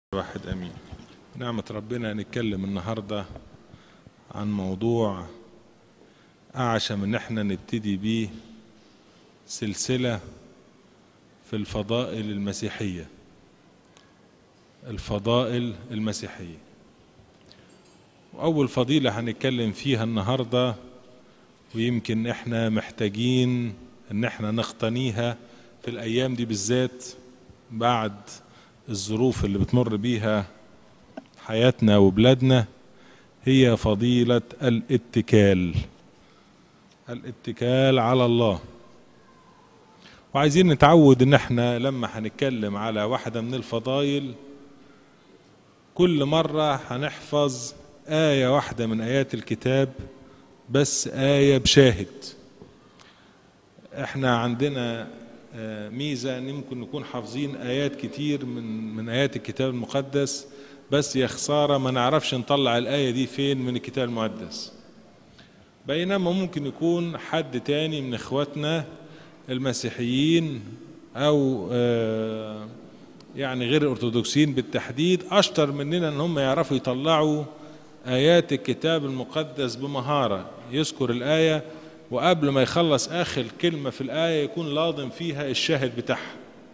واحد امين نعمة ربنا نتكلم النهاردة عن موضوع اعشم ان احنا نبتدي بيه سلسلة في الفضائل المسيحية الفضائل المسيحية واول فضيلة هنتكلم فيها النهاردة ويمكن احنا محتاجين ان احنا نقتنيها في الايام دي بالذات بعد الظروف اللي بتمر بيها حياتنا وبلادنا هي فضيلة الاتكال الاتكال على الله وعايزين نتعود ان احنا لما هنتكلم على واحدة من الفضائل كل مرة هنحفظ آية واحدة من آيات الكتاب بس آية بشاهد احنا عندنا ميزة ان يمكن نكون حافظين آيات كتير من من آيات الكتاب المقدس بس يا خسارة ما نعرفش نطلع الآية دي فين من الكتاب المقدس بينما ممكن يكون حد تاني من اخواتنا المسيحيين او يعني غير الارثوذكسيين بالتحديد اشطر مننا ان هم يعرفوا يطلعوا ايات الكتاب المقدس بمهارة يذكر الآية وقبل ما يخلص اخر كلمة في الآية يكون لاضم فيها الشاهد بتاعها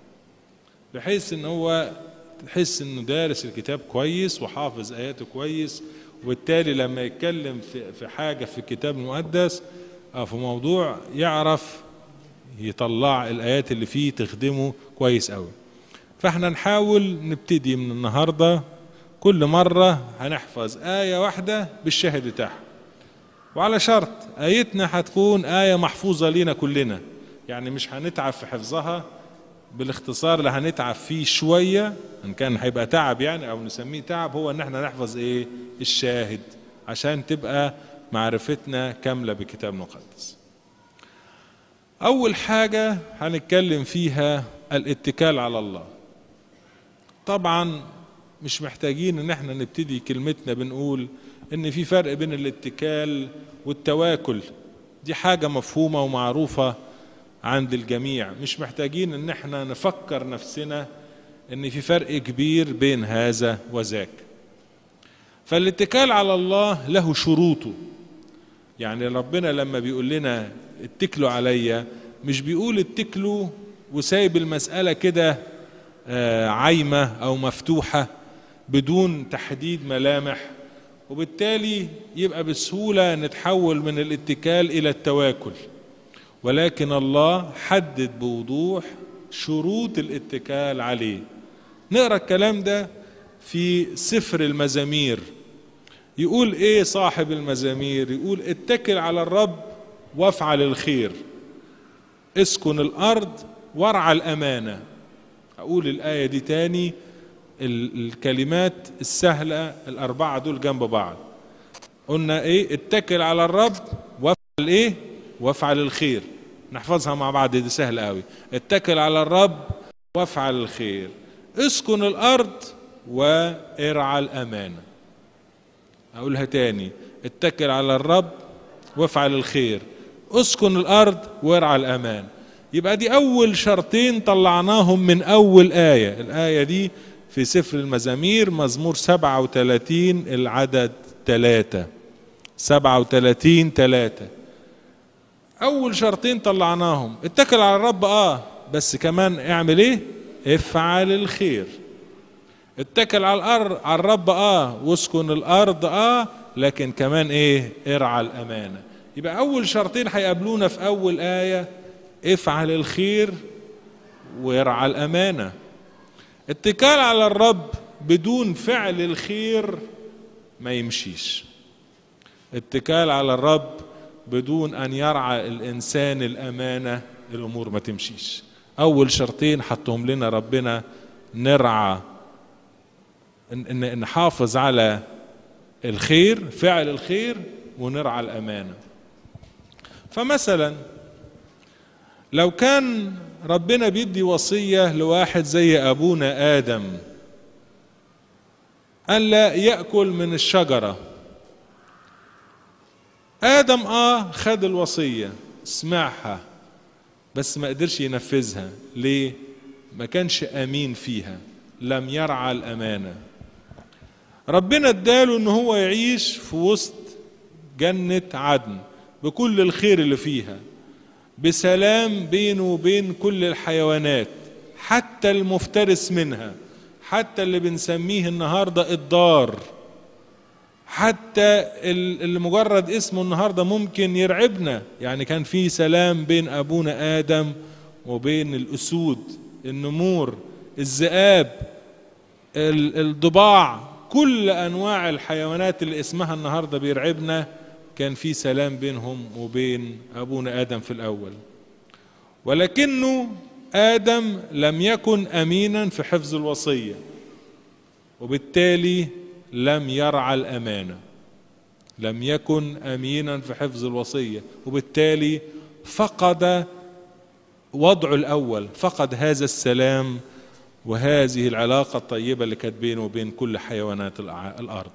بحيث ان هو تحس انه دارس الكتاب كويس وحافظ اياته كويس وبالتالي لما يتكلم في في حاجة في الكتاب المقدس او في موضوع يعرف يطلع الايات اللي فيه تخدمه كويس قوي فاحنا نحاول نبتدي من النهاردة كل مرة هنحفظ آية واحدة بالشاهد بتاعها وعلى شرط آيتنا هتكون آية محفوظة لينا كلنا يعني مش هنتعب في حفظها بالاختصار اللي هنتعب فيه شوية ان كان هيبقى تعب يعني او نسميه تعب هو ان احنا نحفظ ايه الشاهد عشان تبقى معرفتنا كاملة بالكتاب المقدس اول حاجة هنتكلم فيها الاتكال على الله طبعا مش محتاجين ان احنا نبتدي كلمتنا بنقول ان في فرق بين الاتكال والتواكل دي حاجة مفهومة ومعروفة عند الجميع مش محتاجين ان احنا نفكر نفسنا ان في فرق كبير بين هذا وذاك فالاتكال على الله له شروطه يعني ربنا لما بيقول لنا اتكلوا عليا مش بيقول اتكلوا وسايب المسألة كده عايمة او مفتوحة بدون تحديد ملامح وبالتالي يبقى بسهولة نتحول من الاتكال الى التواكل ولكن الله حدد بوضوح شروط الاتكال عليه نقرا الكلام ده في سفر المزامير يقول ايه صاحب المزامير يقول اتكل على الرب وافعل الخير اسكن الارض وارعى الامانه اقول الايه دي تاني الكلمات السهله الاربعه دول جنب بعض قلنا ايه اتكل على الرب وافعل ايه وافعل الخير نحفظها مع بعض دي سهله قوي اتكل على الرب وافعل الخير اسكن الارض وارعى الامانه اقولها تاني اتكل على الرب وافعل الخير اسكن الارض وارعى الامان يبقى دي اول شرطين طلعناهم من اول ايه الايه دي في سفر المزامير مزمور 37 العدد 3 37 3 اول شرطين طلعناهم اتكل على الرب اه بس كمان اعمل ايه افعل الخير اتكل على الارض على الرب اه واسكن الارض اه لكن كمان ايه ارعى الامانه يبقى اول شرطين هيقابلونا في اول ايه افعل الخير وارعى الامانه اتكال على الرب بدون فعل الخير ما يمشيش اتكال على الرب بدون ان يرعى الانسان الامانه الامور ما تمشيش اول شرطين حطهم لنا ربنا نرعى ان نحافظ على الخير فعل الخير ونرعى الامانه فمثلا لو كان ربنا بيدي وصيه لواحد زي ابونا ادم الا ياكل من الشجره ادم اه خد الوصيه سمعها بس ما قدرش ينفذها ليه ما كانش امين فيها لم يرعى الامانه ربنا اداله ان هو يعيش في وسط جنة عدن بكل الخير اللي فيها بسلام بينه وبين كل الحيوانات حتى المفترس منها حتى اللي بنسميه النهارده الدار حتى اللي مجرد اسمه النهارده ممكن يرعبنا يعني كان في سلام بين ابونا ادم وبين الاسود النمور الذئاب الضباع كل انواع الحيوانات اللي اسمها النهارده بيرعبنا كان في سلام بينهم وبين ابونا ادم في الاول ولكنه ادم لم يكن امينا في حفظ الوصيه وبالتالي لم يرعى الامانه لم يكن امينا في حفظ الوصيه وبالتالي فقد وضعه الاول فقد هذا السلام وهذه العلاقه الطيبه اللي كانت بينه وبين كل حيوانات الارض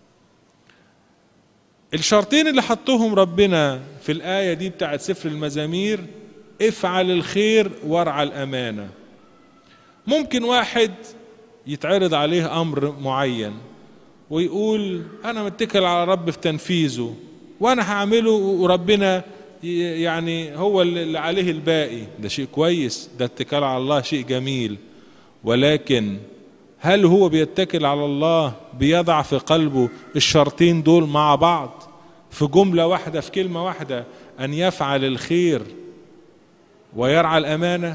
الشرطين اللي حطهم ربنا في الايه دي بتاعت سفر المزامير افعل الخير وارعى الامانه ممكن واحد يتعرض عليه امر معين ويقول انا متكل على رب في تنفيذه وانا هعمله وربنا يعني هو اللي عليه الباقي ده شيء كويس ده اتكال على الله شيء جميل ولكن هل هو بيتكل على الله بيضع في قلبه الشرطين دول مع بعض في جمله واحده في كلمه واحده ان يفعل الخير ويرعى الامانه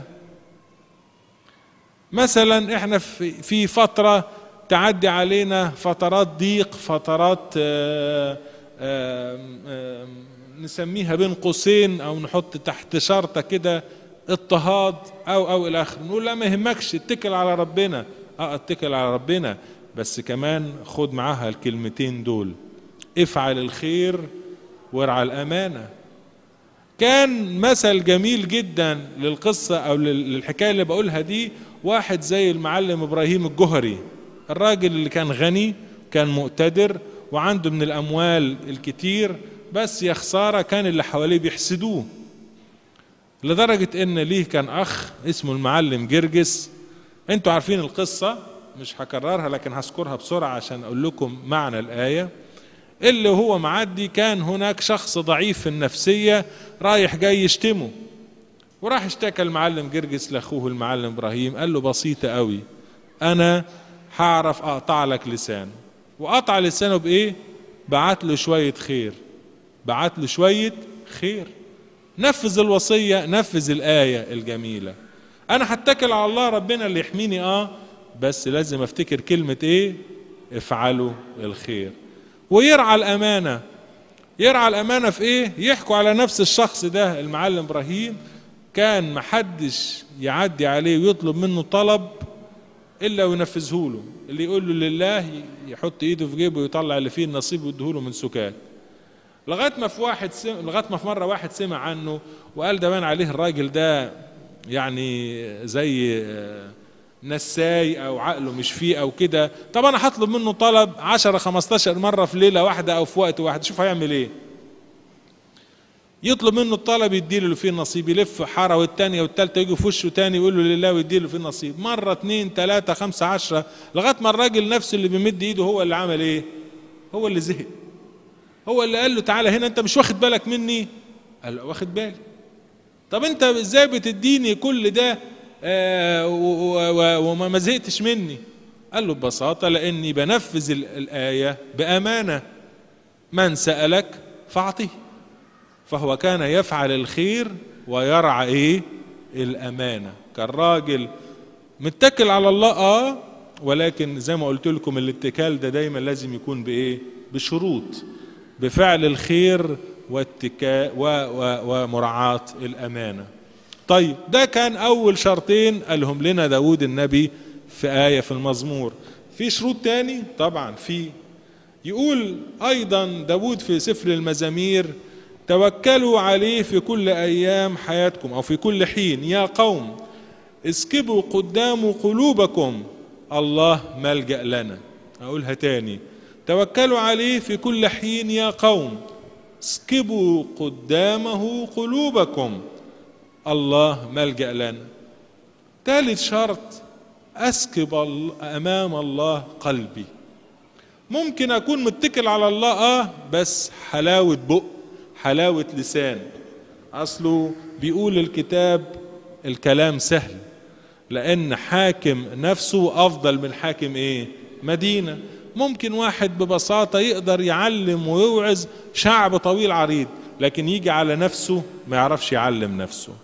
مثلا احنا في فتره تعدي علينا فترات ضيق فترات آآ آآ نسميها بين قوسين او نحط تحت شرطه كده اضطهاد او او الى اخره نقول لا ما يهمكش اتكل على ربنا اه اتكل على ربنا بس كمان خد معاها الكلمتين دول افعل الخير وارعى الامانه كان مثل جميل جدا للقصه او للحكايه اللي بقولها دي واحد زي المعلم ابراهيم الجهري الراجل اللي كان غني كان مقتدر وعنده من الاموال الكتير بس يا خساره كان اللي حواليه بيحسدوه لدرجه ان ليه كان اخ اسمه المعلم جرجس انتوا عارفين القصه مش هكررها لكن هذكرها بسرعه عشان اقول لكم معنى الايه اللي هو معدي كان هناك شخص ضعيف في النفسيه رايح جاي يشتمه وراح اشتكى المعلم جرجس لاخوه المعلم ابراهيم قال له بسيطه قوي انا هعرف اقطع لك لسان وقطع لسانه بايه بعت له شويه خير بعت له شويه خير نفذ الوصيه نفذ الايه الجميله انا هتكل على الله ربنا اللي يحميني اه بس لازم افتكر كلمه ايه افعلوا الخير ويرعى الامانه يرعى الامانه في ايه يحكوا على نفس الشخص ده المعلم ابراهيم كان محدش يعدي عليه ويطلب منه طلب الا وينفذه له اللي يقول له لله يحط ايده في جيبه ويطلع اللي فيه النصيب ويديه له من سكات لغايه ما في واحد سم... لغايه ما في مره واحد سمع عنه وقال ده بان عليه الراجل ده يعني زي نساي او عقله مش فيه او كده طب انا هطلب منه طلب 10 15 مره في ليله واحده او في وقت واحد شوف هيعمل ايه يطلب منه الطلب يديله اللي فيه النصيب يلف حاره والتانية والتالتة يجي في وشه تاني يقول له لله ويديله فيه النصيب مرة اتنين تلاتة خمسة عشرة لغاية ما الراجل نفسه اللي بيمد ايده هو اللي عمل ايه هو اللي زهق هو اللي قال له تعالى هنا انت مش واخد بالك مني قال له واخد بالي طب انت ازاي بتديني كل ده آه وما ما زهقتش مني قال له ببساطة لاني بنفذ الآية بأمانة من سألك فأعطيه فهو كان يفعل الخير ويرعى ايه الامانه كان راجل متكل على الله اه ولكن زي ما قلت لكم الاتكال ده دايما لازم يكون بايه بشروط بفعل الخير واتكاء ومراعاة الأمانة طيب ده كان أول شرطين قالهم لنا داود النبي في آية في المزمور في شروط تاني طبعا في يقول أيضا داود في سفر المزامير توكلوا عليه في كل أيام حياتكم أو في كل حين يا قوم اسكبوا قدام قلوبكم الله ملجأ لنا أقولها تاني توكلوا عليه في كل حين يا قوم اسكبوا قدامه قلوبكم الله ملجأ لنا ثالث شرط أسكب أمام الله قلبي ممكن اكون متكل على الله اه بس حلاوة بق حلاوة لسان اصله بيقول الكتاب الكلام سهل لان حاكم نفسه افضل من حاكم ايه مدينة ممكن واحد ببساطة يقدر يعلم ويوعظ شعب طويل عريض لكن يجي على نفسه ما يعرفش يعلم نفسه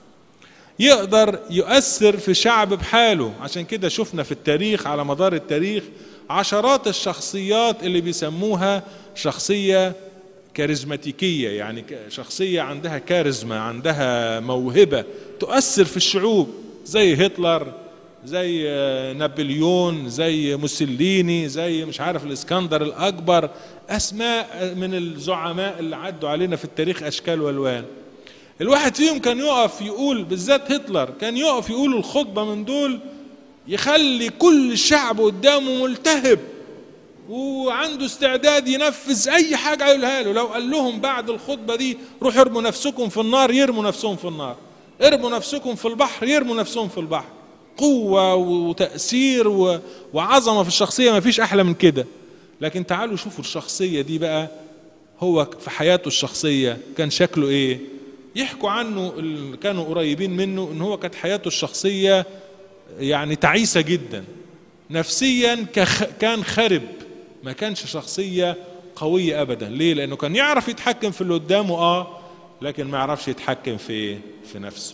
يقدر يؤثر في شعب بحاله عشان كده شفنا في التاريخ على مدار التاريخ عشرات الشخصيات اللي بيسموها شخصية كاريزماتيكية يعني شخصية عندها كاريزما عندها موهبة تؤثر في الشعوب زي هتلر زي نابليون زي موسوليني زي مش عارف الاسكندر الاكبر اسماء من الزعماء اللي عدوا علينا في التاريخ اشكال والوان الواحد فيهم كان يقف يقول بالذات هتلر كان يقف يقول الخطبة من دول يخلي كل الشعب قدامه ملتهب وعنده استعداد ينفذ اي حاجة يقولها له لو قال لهم بعد الخطبة دي روحوا ارموا نفسكم في النار يرموا نفسهم في النار ارموا نفسكم في البحر يرموا نفسهم في البحر قوة وتأثير وعظمة في الشخصية ما فيش أحلى من كده لكن تعالوا شوفوا الشخصية دي بقى هو في حياته الشخصية كان شكله ايه يحكوا عنه اللي كانوا قريبين منه ان هو كانت حياته الشخصية يعني تعيسة جدا نفسيا كان خرب ما كانش شخصية قوية ابدا ليه لانه كان يعرف يتحكم في اللي قدامه اه لكن ما يعرفش يتحكم في في نفسه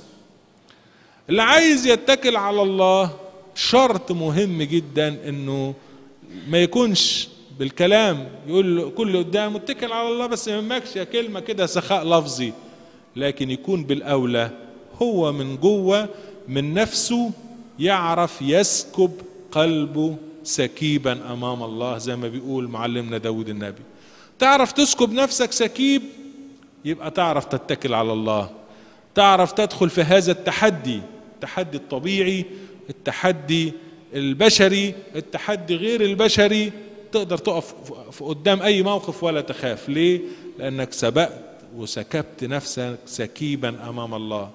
اللي عايز يتكل على الله شرط مهم جدا انه ما يكونش بالكلام يقول كل قدامه اتكل على الله بس ما يهمكش كلمه كده سخاء لفظي لكن يكون بالاولى هو من جوه من نفسه يعرف يسكب قلبه سكيبا امام الله زي ما بيقول معلمنا داود النبي تعرف تسكب نفسك سكيب يبقى تعرف تتكل على الله تعرف تدخل في هذا التحدي التحدي الطبيعي التحدي البشري التحدي غير البشري تقدر تقف في قدام اي موقف ولا تخاف ليه لانك سبقت وسكبت نفسك سكيبا امام الله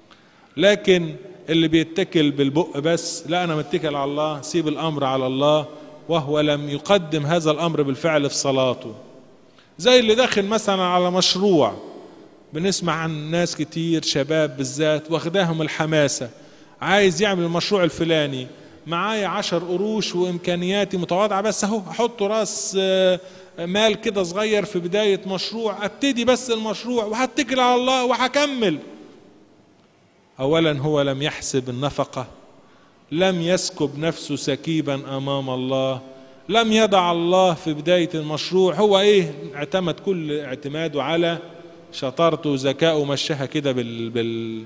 لكن اللي بيتكل بالبق بس لا انا متكل على الله سيب الامر على الله وهو لم يقدم هذا الامر بالفعل في صلاته زي اللي داخل مثلا على مشروع بنسمع عن ناس كتير شباب بالذات واخداهم الحماسة عايز يعمل المشروع الفلاني معايا عشر قروش وامكانياتي متواضعة بس اهو احط راس مال كده صغير في بداية مشروع ابتدي بس المشروع وهتكل على الله وهكمل اولا هو لم يحسب النفقة لم يسكب نفسه سكيبا امام الله لم يضع الله في بداية المشروع هو ايه اعتمد كل اعتماده على شطارته وذكائه ومشاها كده بال, بال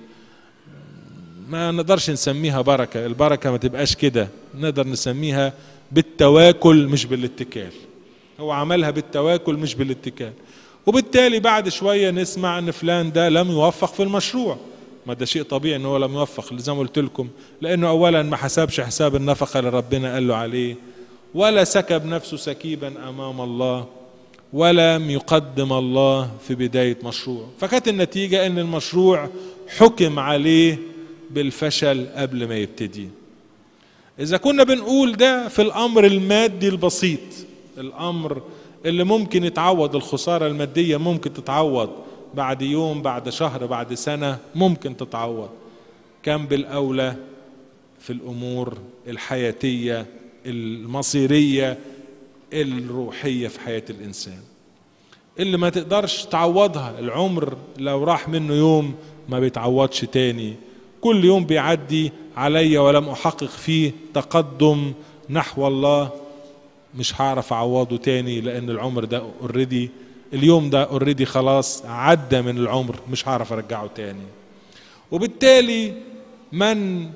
ما نقدرش نسميها بركة البركة ما تبقاش كده نقدر نسميها بالتواكل مش بالاتكال هو عملها بالتواكل مش بالاتكال وبالتالي بعد شوية نسمع ان فلان ده لم يوفق في المشروع ما ده شيء طبيعي ان هو لم يوفق زي ما قلت لكم لانه اولا ما حسبش حساب النفقة اللي ربنا قال له عليه ولا سكب نفسه سكيبا امام الله ولم يقدم الله في بداية مشروع فكانت النتيجة ان المشروع حكم عليه بالفشل قبل ما يبتدي اذا كنا بنقول ده في الامر المادي البسيط الامر اللي ممكن يتعوض الخسارة المادية ممكن تتعوض بعد يوم بعد شهر بعد سنة ممكن تتعوض كان بالاولى في الامور الحياتية المصيرية الروحية في حياة الإنسان اللي ما تقدرش تعوضها العمر لو راح منه يوم ما بيتعوضش تاني كل يوم بيعدي عليا ولم أحقق فيه تقدم نحو الله مش هعرف أعوضه تاني لأن العمر ده اوريدي اليوم ده اوريدي خلاص عدى من العمر مش هعرف أرجعه تاني وبالتالي من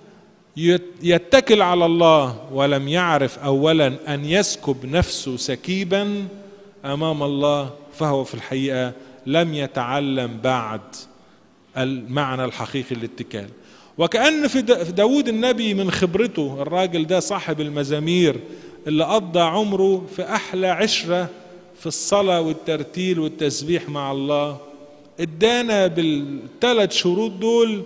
يتكل على الله ولم يعرف اولا ان يسكب نفسه سكيبا امام الله فهو في الحقيقه لم يتعلم بعد المعنى الحقيقي للاتكال وكأن في داود النبي من خبرته الراجل ده صاحب المزامير اللي قضى عمره في أحلى عشرة في الصلاة والترتيل والتسبيح مع الله ادانا بالثلاث شروط دول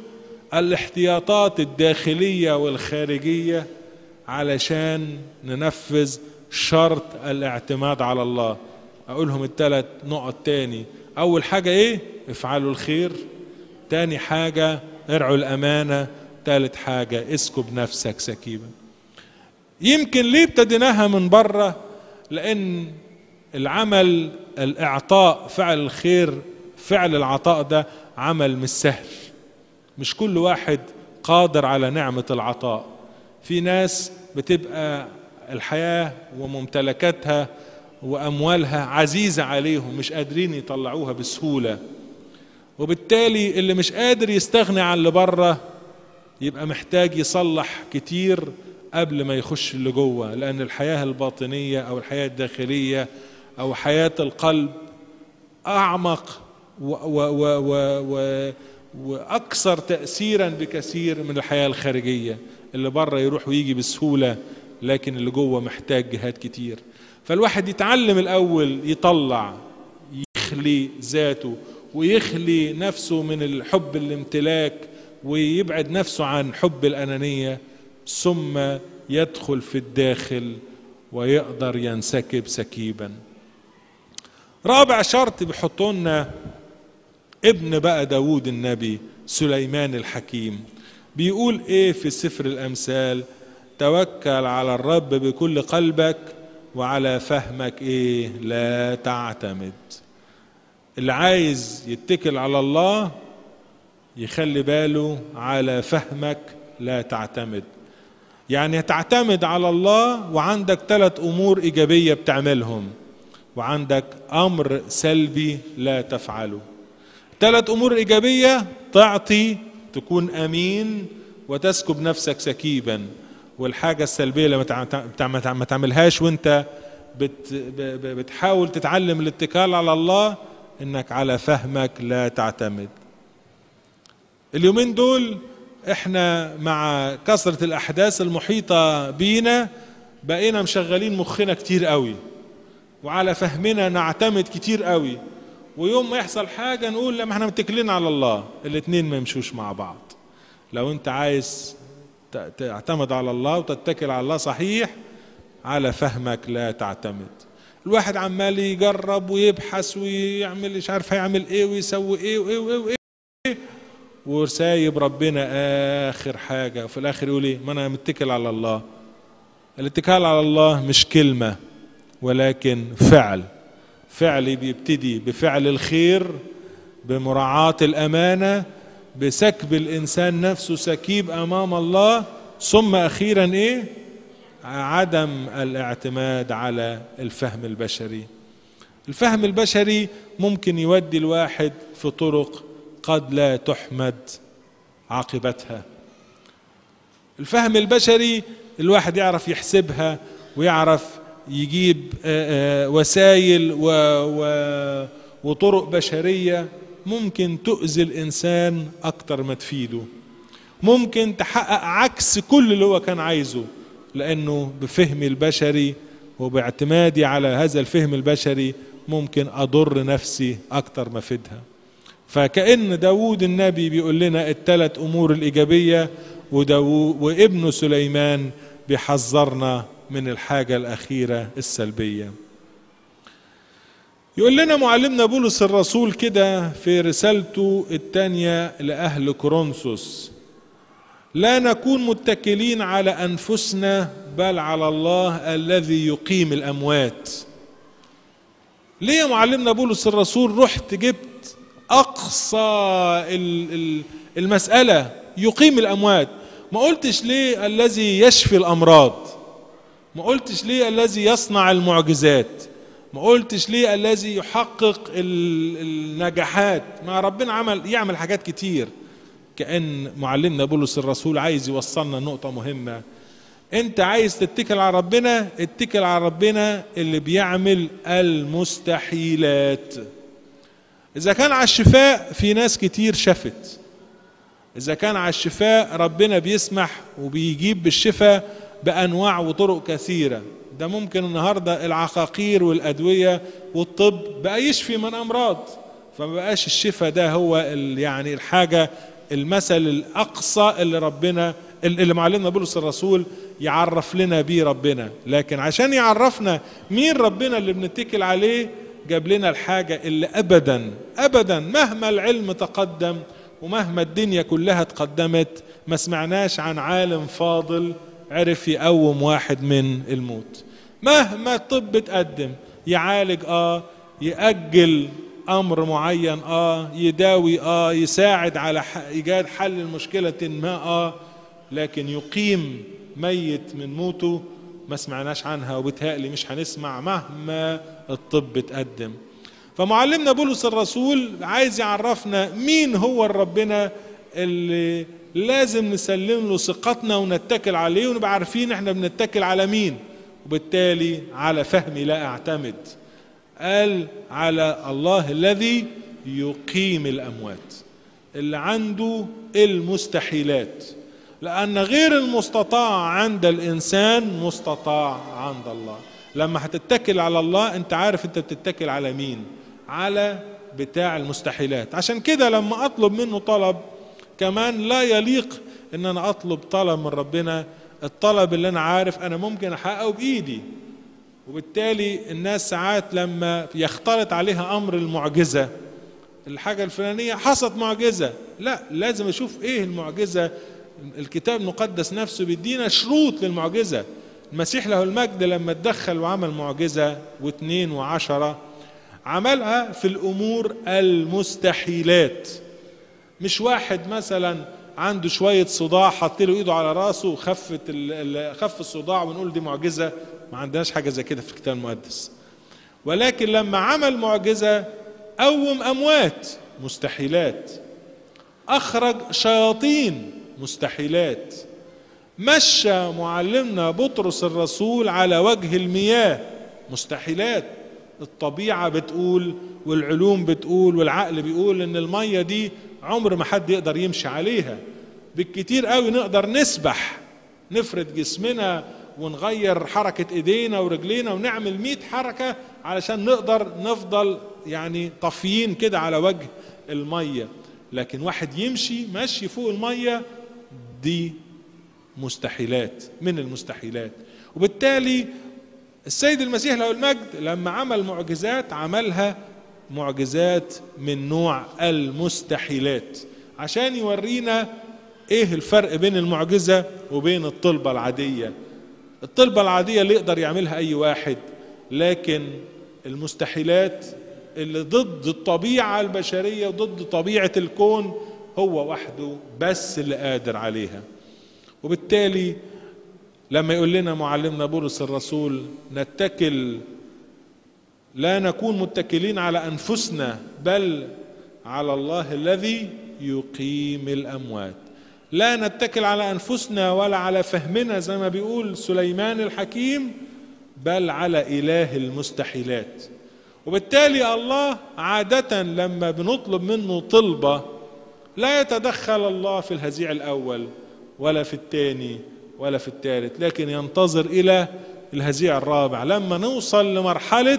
الاحتياطات الداخلية والخارجية علشان ننفذ شرط الاعتماد على الله اقولهم الثلاث نقط تاني اول حاجة ايه افعلوا الخير تاني حاجة ارعوا الامانة تالت حاجة اسكب نفسك سكيبا يمكن ليه ابتديناها من بره لان العمل الاعطاء فعل الخير فعل العطاء ده عمل مش سهل مش كل واحد قادر على نعمة العطاء في ناس بتبقى الحياة وممتلكاتها وأموالها عزيزة عليهم مش قادرين يطلعوها بسهولة وبالتالي اللي مش قادر يستغني عن اللي بره يبقى محتاج يصلح كتير قبل ما يخش اللي جوه لأن الحياة الباطنية أو الحياة الداخلية أو حياة القلب أعمق و و و و و وأكثر تأثيرا بكثير من الحياة الخارجية اللي بره يروح ويجي بسهولة لكن اللي جوه محتاج جهاد كتير فالواحد يتعلم الأول يطلع يخلي ذاته ويخلي نفسه من الحب الامتلاك ويبعد نفسه عن حب الأنانية ثم يدخل في الداخل ويقدر ينسكب سكيبا رابع شرط بيحطوا لنا ابن بقى داوود النبي سليمان الحكيم بيقول ايه في سفر الامثال توكل على الرب بكل قلبك وعلى فهمك ايه لا تعتمد اللي عايز يتكل على الله يخلي باله على فهمك لا تعتمد يعني تعتمد على الله وعندك ثلاث امور ايجابيه بتعملهم وعندك امر سلبي لا تفعله ثلاث امور ايجابيه تعطي تكون امين وتسكب نفسك سكيبا والحاجه السلبيه لما ما تعملهاش وانت بت بتحاول تتعلم الاتكال على الله انك على فهمك لا تعتمد اليومين دول احنا مع كثره الاحداث المحيطه بينا بقينا مشغلين مخنا كتير قوي وعلى فهمنا نعتمد كتير قوي ويوم ما يحصل حاجة نقول لما احنا متكلين على الله الاتنين ما يمشوش مع بعض لو انت عايز تعتمد على الله وتتكل على الله صحيح على فهمك لا تعتمد الواحد عمال يجرب ويبحث ويعمل مش عارف هيعمل ايه ويسوي ايه وايه وايه, وإيه وسايب ربنا اخر حاجه وفي الاخر يقول ايه ما انا متكل على الله الاتكال على الله مش كلمه ولكن فعل فعل بيبتدي بفعل الخير بمراعاة الأمانة بسكب الإنسان نفسه سكيب أمام الله ثم أخيرا إيه عدم الاعتماد على الفهم البشري الفهم البشري ممكن يودي الواحد في طرق قد لا تحمد عاقبتها الفهم البشري الواحد يعرف يحسبها ويعرف يجيب وسائل و و وطرق بشرية ممكن تؤذي الإنسان أكتر ما تفيده ممكن تحقق عكس كل اللي هو كان عايزه لأنه بفهمي البشري وباعتمادي على هذا الفهم البشري ممكن أضر نفسي أكتر ما أفيدها فكأن داود النبي بيقول لنا الثلاث أمور الإيجابية وداود وابنه سليمان بيحذرنا من الحاجة الأخيرة السلبية يقول لنا معلمنا بولس الرسول كده في رسالته الثانية لأهل كورنثوس لا نكون متكلين على أنفسنا بل على الله الذي يقيم الأموات ليه يا معلمنا بولس الرسول رحت جبت أقصى المسألة يقيم الأموات ما قلتش ليه الذي يشفي الأمراض ما قلتش ليه الذي يصنع المعجزات ما قلتش ليه الذي يحقق النجاحات ما ربنا عمل يعمل حاجات كتير كأن معلمنا بولس الرسول عايز يوصلنا نقطة مهمة انت عايز تتكل على ربنا اتكل على ربنا اللي بيعمل المستحيلات اذا كان على الشفاء في ناس كتير شفت اذا كان على الشفاء ربنا بيسمح وبيجيب بالشفاء بانواع وطرق كثيره ده ممكن النهارده العقاقير والادويه والطب بقى يشفي من امراض فما بقاش الشفاء ده هو يعني الحاجه المثل الاقصى اللي ربنا اللي معلمنا بولس الرسول يعرف لنا بيه ربنا لكن عشان يعرفنا مين ربنا اللي بنتكل عليه جاب لنا الحاجة اللي أبدا أبدا مهما العلم تقدم ومهما الدنيا كلها تقدمت ما سمعناش عن عالم فاضل عرف يقوم واحد من الموت مهما الطب تقدم يعالج اه يأجل امر معين اه يداوي اه يساعد على ايجاد حل المشكله ما اه لكن يقيم ميت من موته ما سمعناش عنها وبتهيألي مش هنسمع مهما الطب تقدم فمعلمنا بولس الرسول عايز يعرفنا مين هو ربنا اللي لازم نسلم له ثقتنا ونتكل عليه ونبقى عارفين احنا بنتكل على مين وبالتالي على فهمي لا اعتمد قال على الله الذي يقيم الاموات اللي عنده المستحيلات لان غير المستطاع عند الانسان مستطاع عند الله لما هتتكل على الله انت عارف انت بتتكل على مين على بتاع المستحيلات عشان كده لما اطلب منه طلب كمان لا يليق ان انا اطلب طلب من ربنا الطلب اللي انا عارف انا ممكن احققه بايدي وبالتالي الناس ساعات لما يختلط عليها امر المعجزه الحاجه الفلانيه حصلت معجزه لا لازم اشوف ايه المعجزه الكتاب المقدس نفسه بيدينا شروط للمعجزه المسيح له المجد لما اتدخل وعمل معجزه واثنين وعشره عملها في الامور المستحيلات مش واحد مثلا عنده شوية صداع حط له ايده على راسه وخفت خف الصداع ونقول دي معجزة ما عندناش حاجة زي كده في الكتاب المقدس ولكن لما عمل معجزة قوم أموات مستحيلات أخرج شياطين مستحيلات مشى معلمنا بطرس الرسول على وجه المياه مستحيلات الطبيعة بتقول والعلوم بتقول والعقل بيقول ان المية دي عمر ما حد يقدر يمشي عليها بالكتير قوي نقدر نسبح نفرد جسمنا ونغير حركة ايدينا ورجلينا ونعمل مئة حركة علشان نقدر نفضل يعني طافيين كده على وجه المية لكن واحد يمشي ماشي فوق المية دي مستحيلات من المستحيلات وبالتالي السيد المسيح له المجد لما عمل معجزات عملها معجزات من نوع المستحيلات عشان يورينا ايه الفرق بين المعجزة وبين الطلبة العادية الطلبة العادية اللي يقدر يعملها اي واحد لكن المستحيلات اللي ضد الطبيعة البشرية وضد طبيعة الكون هو وحده بس اللي قادر عليها وبالتالي لما يقول لنا معلمنا بولس الرسول نتكل لا نكون متكلين على انفسنا بل على الله الذي يقيم الاموات لا نتكل على انفسنا ولا على فهمنا زي ما بيقول سليمان الحكيم بل على اله المستحيلات وبالتالي الله عاده لما بنطلب منه طلبه لا يتدخل الله في الهزيع الاول ولا في الثاني ولا في الثالث لكن ينتظر الى الهزيع الرابع لما نوصل لمرحله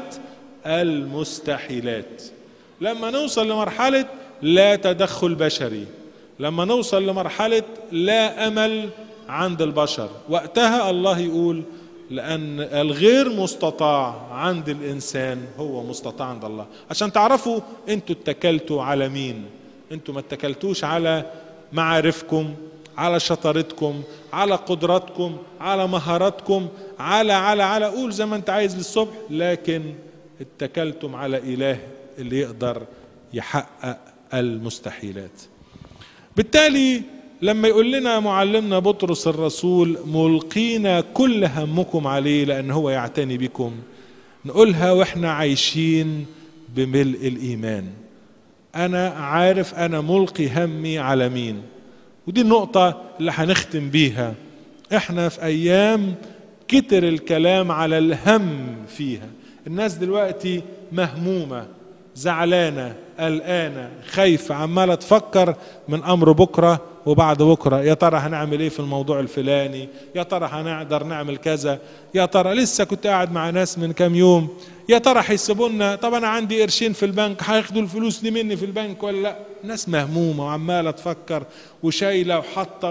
المستحيلات لما نوصل لمرحله لا تدخل بشري لما نوصل لمرحله لا امل عند البشر وقتها الله يقول لان الغير مستطاع عند الانسان هو مستطاع عند الله عشان تعرفوا انتوا اتكلتوا على مين انتوا ما اتكلتوش على معارفكم على شطارتكم على قدراتكم على مهاراتكم على على على قول زي ما انت عايز للصبح لكن اتكلتم على اله اللي يقدر يحقق المستحيلات بالتالي لما يقول لنا معلمنا بطرس الرسول ملقينا كل همكم عليه لان هو يعتني بكم نقولها واحنا عايشين بملء الايمان انا عارف انا ملقي همي على مين ودي النقطة اللي هنختم بيها احنا في ايام كتر الكلام على الهم فيها الناس دلوقتي مهمومة زعلانة قلقانة خايفة عمالة تفكر من أمر بكرة وبعد بكرة يا ترى هنعمل ايه في الموضوع الفلاني يا ترى هنقدر نعمل كذا يا ترى لسه كنت قاعد مع ناس من كام يوم يا ترى هيسيبونا طب انا عندي قرشين في البنك هياخدوا الفلوس دي مني في البنك ولا لا ناس مهمومة وعمالة تفكر وشايلة وحاطة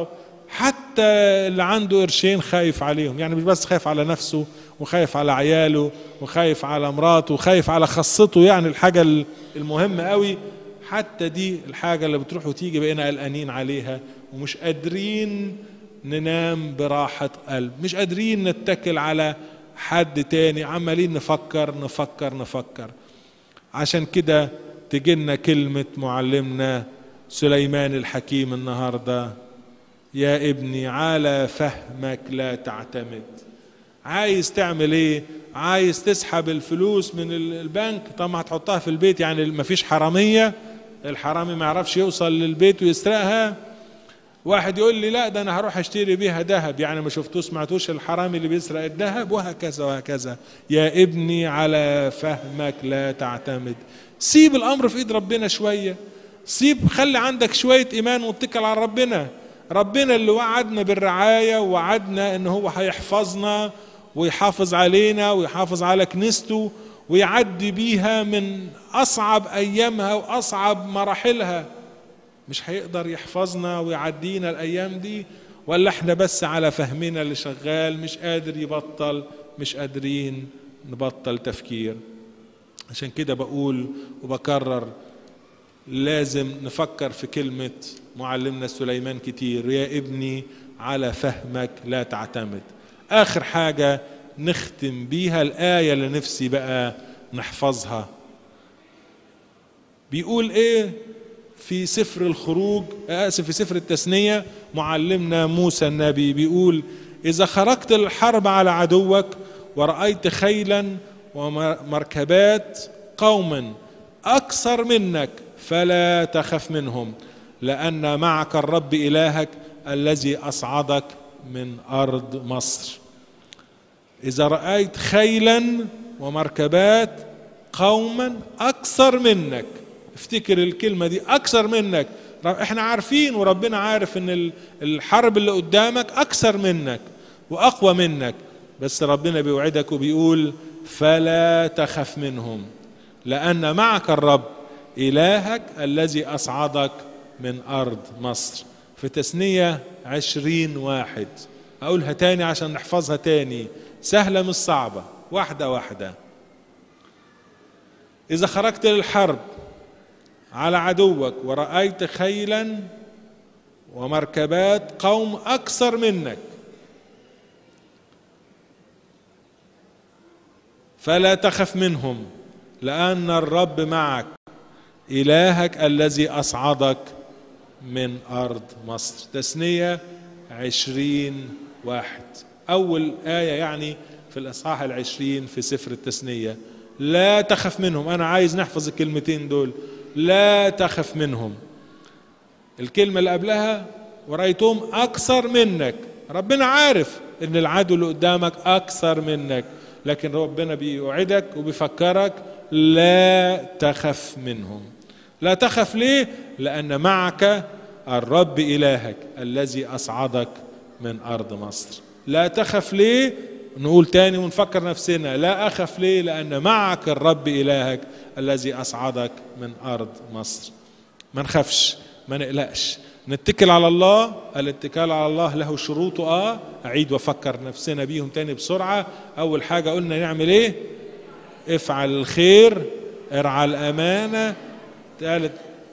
حتى اللي عنده قرشين خايف عليهم يعني مش بس خايف على نفسه وخايف على عياله وخايف على مراته وخايف على خاصته يعني الحاجة المهمة قوي حتى دي الحاجة اللي بتروح وتيجي بقينا قلقانين عليها ومش قادرين ننام براحة قلب مش قادرين نتكل على حد تاني عمالين نفكر نفكر نفكر عشان كده تجينا كلمة معلمنا سليمان الحكيم النهارده يا ابني على فهمك لا تعتمد عايز تعمل ايه عايز تسحب الفلوس من البنك طب ما هتحطها في البيت يعني مفيش حراميه الحرامي ما يعرفش يوصل للبيت ويسرقها واحد يقول لي لا ده انا هروح اشتري بيها ذهب يعني ما شفتوش سمعتوش الحرامي اللي بيسرق الذهب وهكذا وهكذا يا ابني على فهمك لا تعتمد سيب الامر في ايد ربنا شويه سيب خلي عندك شويه ايمان واتكل على ربنا ربنا اللي وعدنا بالرعايه ووعدنا ان هو هيحفظنا ويحافظ علينا ويحافظ على كنيسته ويعدي بيها من اصعب ايامها واصعب مراحلها مش هيقدر يحفظنا ويعدينا الايام دي ولا احنا بس على فهمنا اللي شغال مش قادر يبطل مش قادرين نبطل تفكير عشان كده بقول وبكرر لازم نفكر في كلمة معلمنا سليمان كتير يا ابني على فهمك لا تعتمد آخر حاجة نختم بيها الآية اللي نفسي بقى نحفظها بيقول ايه في سفر الخروج آسف في سفر التثنية معلمنا موسى النبي بيقول إذا خرجت للحرب على عدوك ورأيت خيلا ومركبات قوما أكثر منك فلا تخف منهم لأن معك الرب إلهك الذي أصعدك من أرض مصر إذا رأيت خيلا ومركبات قوما أكثر منك افتكر الكلمة دي أكثر منك احنا عارفين وربنا عارف ان الحرب اللي قدامك أكثر منك وأقوى منك بس ربنا بيوعدك وبيقول فلا تخف منهم لأن معك الرب إلهك الذي أصعدك من أرض مصر في تثنية عشرين واحد أقولها تاني عشان نحفظها تاني سهلة مش صعبة واحدة واحدة إذا خرجت للحرب على عدوك ورأيت خيلا ومركبات قوم أكثر منك فلا تخف منهم لأن الرب معك إلهك الذي أصعدك من أرض مصر تثنية عشرين واحد أول آية يعني في الإصحاح العشرين في سفر التثنية لا تخف منهم أنا عايز نحفظ الكلمتين دول لا تخف منهم الكلمة اللي قبلها ورأيتهم أكثر منك ربنا عارف إن العدو اللي قدامك أكثر منك لكن ربنا بيوعدك وبيفكرك لا تخف منهم لا تخف ليه لأن معك الرب إلهك الذي أصعدك من أرض مصر لا تخف ليه نقول تاني ونفكر نفسنا لا أخف ليه لأن معك الرب إلهك الذي أصعدك من أرض مصر ما نخافش ما نقلقش نتكل على الله الاتكال على الله له شروطه اه اعيد وافكر نفسنا بيهم تاني بسرعه اول حاجه قلنا نعمل ايه افعل الخير ارعى الامانه ثالث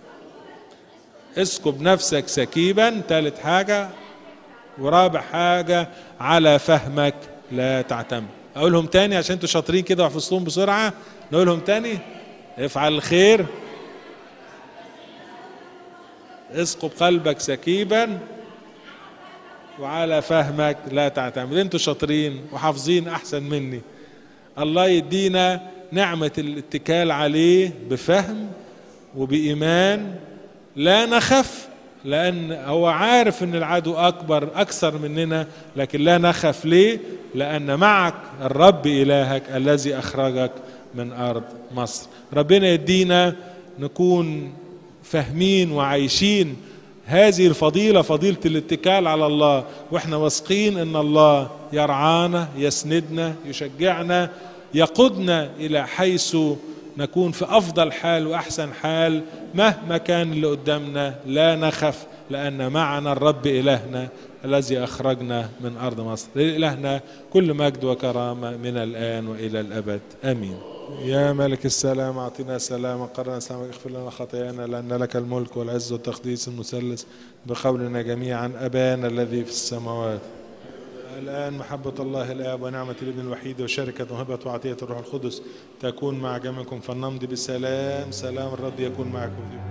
اسكب نفسك سكيبا ثالث حاجه ورابع حاجه على فهمك لا تعتمد اقولهم تاني عشان انتوا شاطرين كده وحفظتهم بسرعه نقولهم تاني افعل الخير اسقب قلبك سكيبا وعلى فهمك لا تعتمد انتوا شاطرين وحافظين احسن مني الله يدينا نعمة الاتكال عليه بفهم وبإيمان لا نخف لأن هو عارف أن العدو أكبر أكثر مننا لكن لا نخف ليه لأن معك الرب إلهك الذي أخرجك من أرض مصر ربنا يدينا نكون فاهمين وعايشين هذه الفضيلة فضيلة الاتكال على الله واحنا واثقين ان الله يرعانا يسندنا يشجعنا يقودنا الى حيث نكون في أفضل حال وأحسن حال مهما كان اللي قدامنا لا نخف لأن معنا الرب إلهنا الذي أخرجنا من أرض مصر لإلهنا كل مجد وكرامة من الآن وإلى الأبد آمين يا ملك السلام أعطنا سلاما قرنا سلامك اغفر لنا خطايانا لأن لك الملك والعز والتقديس المثلث بقولنا جميعا أبانا الذي في السماوات الآن محبة الله الآب ونعمة الابن الوحيد وشركة وهبة وعطية الروح القدس تكون مع جميعكم فلنمضي بسلام سلام الرب يكون معكم